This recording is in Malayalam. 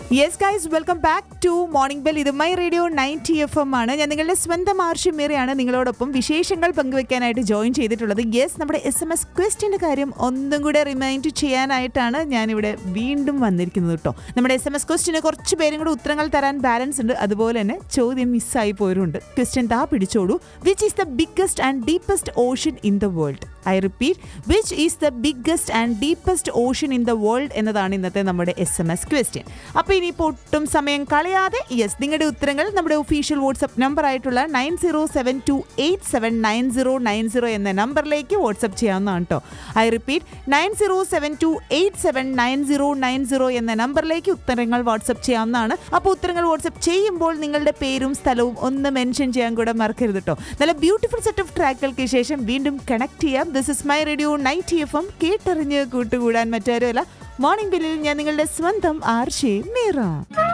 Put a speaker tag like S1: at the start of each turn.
S1: yes guys welcome back to morning bell ഇത് my radio ninety F M ആണ് ഞാൻ നിങ്ങളുടെ സ്വന്തം ആർഷ്യം മീറയാണ് നിങ്ങളോടൊപ്പം വിശേഷങ്ങൾ പങ്കുവെക്കാനായിട്ട് ജോയിൻ ചെയ്തിട്ടുള്ളത് യെസ് നമ്മുടെ എസ് എം എസ് ക്വസ്റ്റിൻ്റെ കാര്യം ഒന്നും കൂടെ റിമൈൻഡ് ചെയ്യാനായിട്ടാണ് ഞാനിവിടെ വീണ്ടും വന്നിരിക്കുന്നത് കേട്ടോ നമ്മുടെ എസ് എം എസ് ക്വസ്റ്റിന് കുറച്ച് പേരും കൂടെ ഉത്തരങ്ങൾ തരാൻ ബാലൻസ് ഉണ്ട് അതുപോലെ തന്നെ ചോദ്യം മിസ്സായി പോരുണ്ട് ക്വസ്റ്റ്യൻ താ പിടിച്ചോളൂ which is the biggest and deepest ocean in the world I repeat which is the biggest and deepest ocean in the world എന്നതാണ് ഇന്നത്തെ നമ്മുടെ എസ് എം എസ് ക്വസ്റ്റ്യൻ അപ്പോൾ ഇനിയിപ്പോൾ ഒട്ടും സമയം കളയാതെ യെസ് നിങ്ങളുടെ ഉത്തരങ്ങൾ നമ്മുടെ ഒഫീഷ്യൽ വാട്സപ്പ് നമ്പർ ആയിട്ടുള്ള nine zero seven two eight seven nine zero nine zero എന്ന നമ്പറിലേക്ക് വാട്സപ്പ് ചെയ്യാവുന്നതാണ് കേട്ടോ I repeat nine zero seven two eight seven nine zero nine zero എന്ന നമ്പറിലേക്ക് ഉത്തരങ്ങൾ വാട്സപ്പ് ചെയ്യാവുന്നതാണ് അപ്പോൾ ഉത്തരങ്ങൾ വാട്സപ്പ് ചെയ്യുമ്പോൾ നിങ്ങളുടെ പേരും സ്ഥലവും ഒന്ന് മെൻഷൻ ചെയ്യാൻ കൂടെ മറക്കരുത് കേട്ടോ നല്ല ബ്യൂട്ടിഫുൾ സെറ്റ് ഓഫ് ട്രാക്കുകൾക്ക് ശേഷം വീണ്ടും കണക്ട് ചെയ്യാം this is my radio ninety F M കേട്ടറിഞ്ഞ് കൂട്ടുകൂടാൻ മറ്റാരുമല്ല മോർണിംഗ് ബില്ലിൽ ഞാൻ നിങ്ങളുടെ സ്വന്തം ആർഷേ മീറ